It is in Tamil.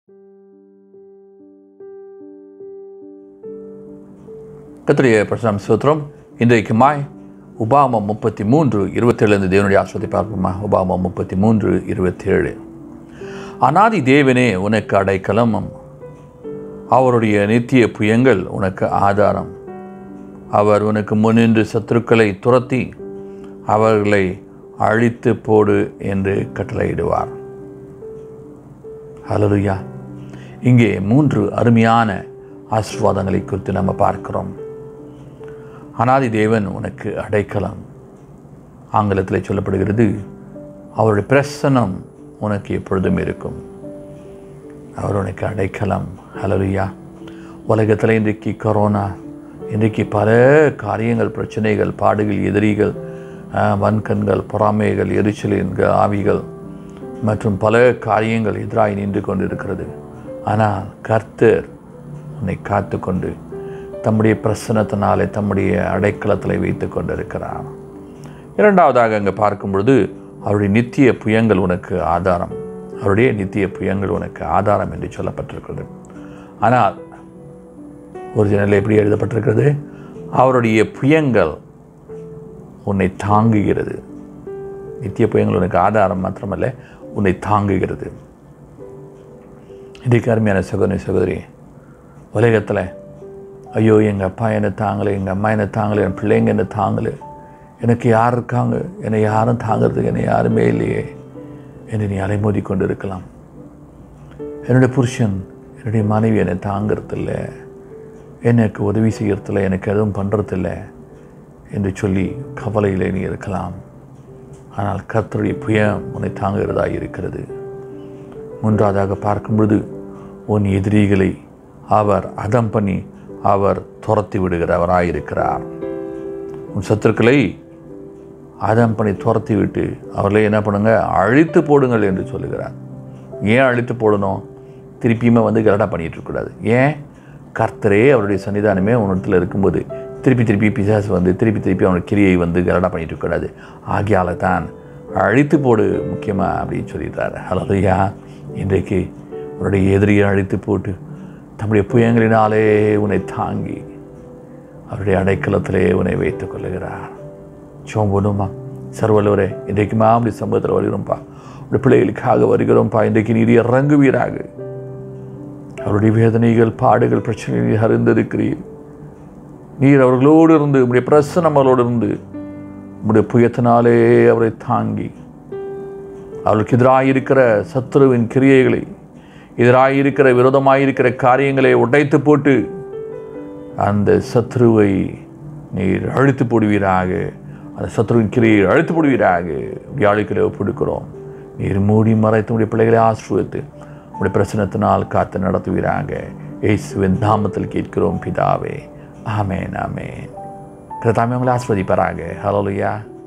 கத்திரிய பிரசனம் சூத்திரம் இன்றைக்கு மாய் உபாமம் முப்பத்தி மூன்று இருபத்தேழு தேவனுடைய ஆசிரத்தை பார்ப்போமா உபாமம் முப்பத்தி மூன்று இருபத்தேழு அனாதி தேவனே உனக்கு அடைக்கலமும் அவருடைய நித்திய புயங்கள் உனக்கு ஆதாரம் அவர் உனக்கு முன்னின்று சத்துருக்களை துரத்தி அவர்களை அழித்து போடு என்று கட்டளையிடுவார் ஹலலுயா இங்கே மூன்று அருமையான ஆசிர்வாதங்களை குறித்து நம்ம பார்க்கிறோம் அனாதி தேவன் உனக்கு அடைக்கலம் ஆங்கிலத்தில் சொல்லப்படுகிறது அவருடைய பிரசனம் உனக்கு எப்பொழுதும் இருக்கும் அவர் உனக்கு அடைக்கலம் ஹலலுயா உலகத்தில் இன்றைக்கு கொரோனா இன்றைக்கு பல காரியங்கள் பிரச்சனைகள் பாடுகள் எதிரிகள் ஆஹ், வன்கண்கள் பொறாமைகள் எரிச்சலின்கள் ஆவிகள் மற்றும் பல காரியங்கள் எதிராய் நின்று கொண்டிருக்கிறது ஆனால் கர்த்தர் உன்னை காத்து கொண்டு தம்முடைய பிரசனத்தினாலே தம்முடைய அடைக்கலத்தில் வைத்து கொண்டிருக்கிறார் இரண்டாவதாக அங்கே பார்க்கும் பொழுது அவருடைய நித்திய புயங்கள் உனக்கு ஆதாரம் அவருடைய நித்திய புயங்கள் உனக்கு ஆதாரம் என்று சொல்லப்பட்டிருக்கிறது ஆனால் ஒரிஜினல் எப்படி எழுதப்பட்டிருக்கிறது அவருடைய புயங்கள் உன்னை தாங்குகிறது நித்திய புயங்கள் உனக்கு ஆதாரம் மாத்திரமல்ல உன்னை தாங்குகிறது இன்றைக்கு அருமையான சகோதரி சகோதரி உலகத்தில் ஐயோ எங்கள் அப்பா என்னை தாங்கலை எங்கள் அம்மா என்னை தாங்கலை என் பிள்ளைங்க என்னை தாங்கலை எனக்கு யார் இருக்காங்க என்னை யாரும் தாங்கிறதுக்கு என்னை யாருமே இல்லையே என்று நீ அலைமோதி கொண்டு இருக்கலாம் என்னுடைய புருஷன் என்னுடைய மனைவி என்னை தாங்கிறதில்ல எனக்கு உதவி செய்யறதில்ல எனக்கு எதுவும் பண்ணுறதில்ல என்று சொல்லி கவலையிலே நீ இருக்கலாம் ஆனால் கர்த்தருடைய புயம் உன்னை தாங்குகிறதாக இருக்கிறது மூன்றாவதாக பார்க்கும் பொழுது உன் எதிரிகளை அவர் அதம் பண்ணி அவர் துரத்தி விடுகிறவராயிருக்கிறார் உன் சத்துருக்களை அதம் பண்ணி துரத்தி விட்டு அவர்களை என்ன பண்ணுங்க அழித்து போடுங்கள் என்று சொல்லுகிறார் ஏன் அழித்து போடணும் திருப்பியுமே வந்து கரடா பண்ணிட்டு இருக்கக்கூடாது ஏன் கர்த்தரே அவருடைய சன்னிதானமே உன்னிடத்தில் இருக்கும்போது திருப்பி திருப்பி பிசாசு வந்து திருப்பி திருப்பி அவனுடைய கிரியை வந்து கரடா பண்ணிட்டு இருக்கக்கூடாது ஆகியால தான் அழித்து போடு முக்கியமாக அப்படின்னு சொல்லிட்டார் ஹலோயா இன்றைக்கு உன்னுடைய எதிரியை அழித்து போட்டு தம்முடைய புயங்களினாலே உன்னை தாங்கி அவருடைய அடைக்கலத்திலே உன்னை வைத்துக் கொள்ளுகிறார் சோம்பணுமா சர்வலோரே இன்றைக்குமா அப்படி சம்பவத்தில் வருகிறோம்ப்பா உடைய பிள்ளைகளுக்காக வருகிறோம்ப்பா இன்றைக்கு நீர் இறங்குவீராக அவருடைய வேதனைகள் பாடுகள் பிரச்சனைகள் அறிந்திருக்கிறீர் நீர் அவர்களோடு இருந்து உடைய பிரசனம் அவர்களோடு இருந்து உடைய புயத்தினாலே அவரை தாங்கி அவளுக்கு எதிராயிருக்கிற சத்துருவின் கிரியைகளை எதிராயிருக்கிற விரோதமாயிருக்கிற காரியங்களை உடைத்து போட்டு அந்த சத்ருவை நீர் அழுத்து போடுவீராக அந்த சத்ருவின் கிரியை அழுத்து போடுவீராக வியாழிக்கிற ஒப்படுக்கிறோம் நீர் மூடி மறைத்து உடைய பிள்ளைகளை ஆசிர்வதித்து உடைய பிரசனத்தினால் காத்து நடத்துவீராக இயேசுவின் நாமத்தில் கேட்கிறோம் பிதாவே ஆமேன் ஆமேன் கர்த்தாமே உங்களை ஆஸ்வதிப்பாராக ஹலோலுயா